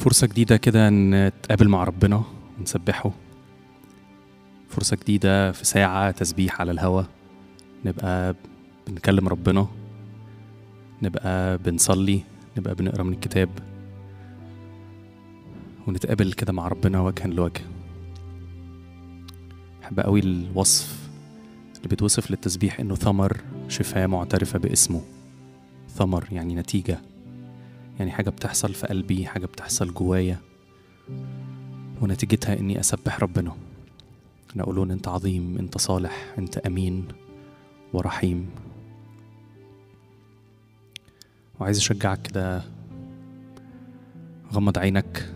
فرصة جديدة كده نتقابل مع ربنا ونسبحه فرصة جديدة في ساعة تسبيح على الهوا نبقى بنكلم ربنا نبقى بنصلي نبقى بنقرا من الكتاب ونتقابل كده مع ربنا وجها لوجه بحب قوي الوصف اللي بيتوصف للتسبيح انه ثمر شفاة معترفة باسمه ثمر يعني نتيجة يعني حاجة بتحصل في قلبي حاجة بتحصل جوايا ونتيجتها اني اسبح ربنا انا اقولون انت عظيم انت صالح انت امين ورحيم وعايز اشجعك كده غمض عينك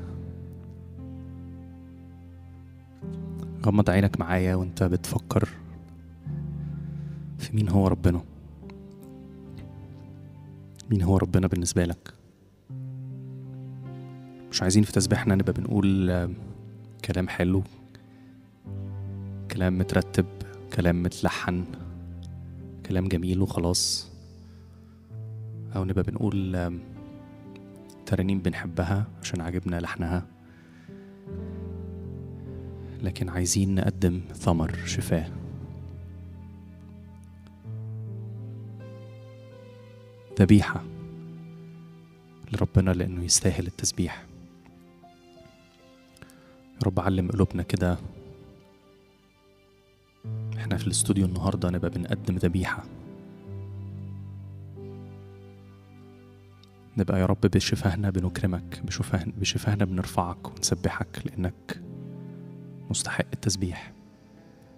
غمض عينك معايا وانت بتفكر في مين هو ربنا مين هو ربنا بالنسبة لك مش عايزين في تسبيحنا نبقى بنقول آه، كلام حلو كلام مترتب كلام متلحن كلام جميل وخلاص أو نبقى بنقول آم، ترانيم بنحبها عشان عجبنا لحنها لكن عايزين نقدم ثمر شفاه ذبيحة لربنا لأنه يستاهل التسبيح يا رب علم قلوبنا كده احنا في الاستوديو النهاردة نبقى بنقدم ذبيحة نبقى يا رب بشفاهنا بنكرمك بشفاه- بشفاهنا بنرفعك ونسبحك لأنك مستحق التسبيح